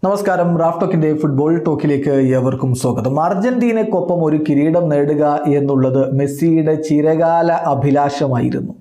നമസ്കാരം റാഫ്ടോക്കിന്റെ ഫുട്ബോൾ ടോക്കിലേക്ക് ഏവർക്കും സ്വാഗതം അർജന്റീനക്കൊപ്പം ഒരു കിരീടം നേടുക എന്നുള്ളത് മെസ്സിയുടെ ചിരകാല അഭിലാഷമായിരുന്നു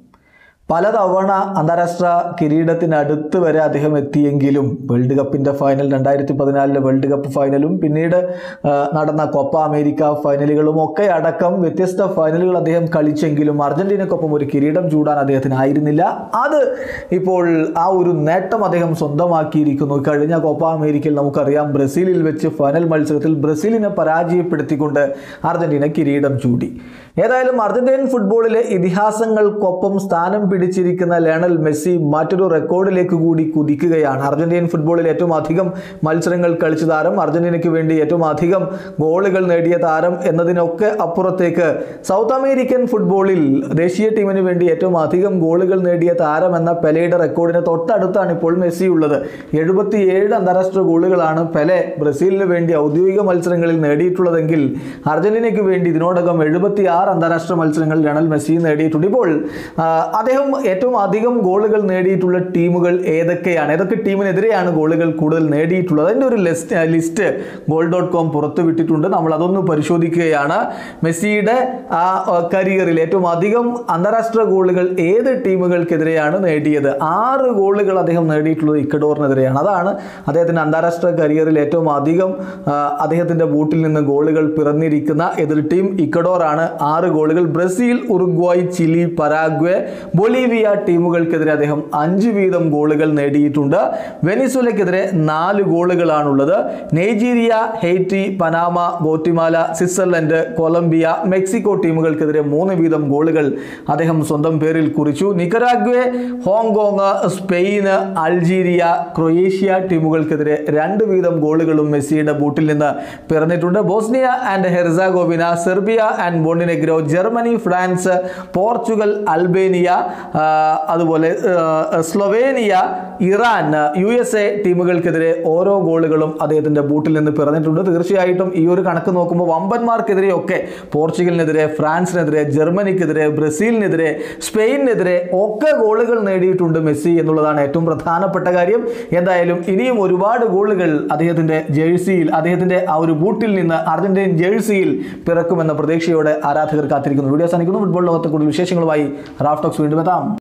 പലതവണ അന്താരാഷ്ട്ര കിരീടത്തിനടുത്ത് വരെ അദ്ദേഹം എത്തിയെങ്കിലും വേൾഡ് കപ്പിന്റെ ഫൈനൽ രണ്ടായിരത്തി പതിനാലിലെ വേൾഡ് കപ്പ് ഫൈനലും പിന്നീട് ആ, നടന്ന കൊപ്പ അമേരിക്ക ഫൈനലുകളും ഒക്കെ അടക്കം വ്യത്യസ്ത ഫൈനലുകൾ അദ്ദേഹം കളിച്ചെങ്കിലും അർജന്റീനക്കൊപ്പം ഒരു കിരീടം ചൂടാൻ അദ്ദേഹത്തിന് ആയിരുന്നില്ല അത് ഇപ്പോൾ ആ ഒരു നേട്ടം അദ്ദേഹം സ്വന്തമാക്കിയിരിക്കുന്നു കഴിഞ്ഞ കോപ്പ അമേരിക്കയിൽ നമുക്കറിയാം ബ്രസീലിൽ വെച്ച് ഫൈനൽ മത്സരത്തിൽ ബ്രസീലിനെ പരാജയപ്പെടുത്തിക്കൊണ്ട് അർജന്റീന കിരീടം ചൂടി ഏതായാലും അർജന്റീൻ ഫുട്ബോളിലെ ഇതിഹാസങ്ങൾക്കൊപ്പം സ്ഥാനം പിടിച്ചിരിക്കുന്ന ലയണൽ മെസ്സി മറ്റൊരു റെക്കോർഡിലേക്ക് കൂടി കുതിക്കുകയാണ് അർജന്റീൻ ഫുട്ബോളിൽ ഏറ്റവും അധികം മത്സരങ്ങൾ കളിച്ച താരം അർജന്റീനയ്ക്ക് വേണ്ടി ഏറ്റവും അധികം ഗോളുകൾ നേടിയ താരം എന്നതിനൊക്കെ അപ്പുറത്തേക്ക് സൗത്ത് അമേരിക്കൻ ഫുട്ബോളിൽ ദേശീയ ടീമിന് വേണ്ടി ഏറ്റവും അധികം ഗോളുകൾ നേടിയ താരം എന്ന പെലയുടെ റെക്കോർഡിന് തൊട്ടടുത്താണ് ഇപ്പോൾ മെസ്സി ഉള്ളത് എഴുപത്തിയേഴ് അന്താരാഷ്ട്ര ഗോളുകളാണ് പെലെ ബ്രസീലിന് വേണ്ടി ഔദ്യോഗിക മത്സരങ്ങളിൽ നേടിയിട്ടുള്ളതെങ്കിൽ അർജന്റീനയ്ക്ക് വേണ്ടി ഇതിനോടകം എഴുപത്തി ആറ് അന്താരാഷ്ട്ര മത്സരങ്ങൾ ലയണൽ മെസ്സി നേടിയിട്ടുണ്ട് ഇപ്പോൾ ആ, അദ്ദേഹം ഏറ്റവും അധികം ഗോളുകൾ നേടിയിട്ടുള്ള ടീമുകൾ ഏതൊക്കെയാണ് ഏതൊക്കെ ടീമിനെതിരെയാണ് ഗോളുകൾ കൂടുതൽ നേടിയിട്ടുള്ളത് അതിൻ്റെ ഒരു list list Goal dot com പുറത്തുവിട്ടിട്ടുണ്ട് നമ്മൾ അതൊന്ന് പരിശോധിക്കുകയാണ് മെസ്സിയുടെ ആ കരിയറിൽ ഏറ്റവും അധികം അന്താരാഷ്ട്ര ഗോളുകൾ ഏത് ടീമുകൾക്കെതിരെയാണ് നേടിയത് ആറ് ഗോളുകൾ അദ്ദേഹം നേടിയിട്ടുള്ളത് ഇക്കഡോറിനെതിരെയാണ് അതാണ് അദ്ദേഹത്തിൻ്റെ അന്താരാഷ്ട്ര കരിയറിൽ ഏറ്റവും അധികം ആ, അദ്ദേഹത്തിൻ്റെ ബൂട്ടിൽ നിന്ന് ഗോളുകൾ പിറന്നിരിക്കുന്ന എതിർ ടീം ഇക്കഡോറാണ് ആറ് ഗോളുകൾ Brazil Uruguay Chile Paraguay Bolivia ടീമുകൾക്കെതിരെ അദ്ദേഹം അഞ്ച് വീതം ഗോളുകൾ നേടിയിട്ടുണ്ട് വെനിസുലയ്ക്കെതിരെ നാല് ഗോളുകളാണുള്ളത് Nigeria Haiti Panama Guatemala Switzerland Colombia Mexico ടീമുകൾക്കെതിരെ മൂന്ന് വീതം ഗോളുകൾ അദ്ദേഹം സ്വന്തം പേരിൽ കുറിച്ചു Nicaragua Hong Kong Spain Algeria Croatia ടീമുകൾക്കെതിരെ രണ്ട് വീതം ഗോളുകളും മെസ്സിയുടെ ബൂട്ടിൽ നിന്ന് പിറന്നിട്ടുണ്ട് Bosnia and Herzegovina Serbia and Montenegro Germany France Portugal Albania ആ, അതുപോലെ ആ, Slovenia Iran U S A ടീമുകൾക്കെതിരെ ഓരോ ഗോളുകളും അദ്ദേഹത്തിൻ്റെ ബൂട്ടിൽ നിന്ന് പിറന്നിട്ടുണ്ട് തീർച്ചയായിട്ടും ഈ ഒരു കണക്ക് നോക്കുമ്പോൾ വമ്പന്മാർക്കെതിരെയൊക്കെ പോർച്ചുഗലിനെതിരെ ഫ്രാൻസിനെതിരെ ജർമ്മനിക്കെതിരെ ബ്രസീലിനെതിരെ സ്പെയിനിനെതിരെ ഒക്കെ ഗോളുകൾ നേടിയിട്ടുണ്ട് മെസ്സി എന്നുള്ളതാണ് ഏറ്റവും പ്രധാനപ്പെട്ട കാര്യം എന്തായാലും ഇനിയും ഒരുപാട് ഗോളുകൾ അദ്ദേഹത്തിൻ്റെ ജേഴ്സിയിൽ അദ്ദേഹത്തിൻ്റെ ആ ഒരു ബൂട്ടിൽ നിന്ന് അർജന്റീൻ ജേഴ്സിയിൽ പിറക്കുമെന്ന പ്രതീക്ഷയോടെ ആരാധകർ കാത്തിരിക്കുന്നു വീഡിയോ സാധിക്കുന്നു ഫുട്ബോൾ ലോകത്തെ കൂടുതൽ വിശേഷങ്ങളുമായി റാഫ്റ്റോക്സ് വീണ്ടും എത്താം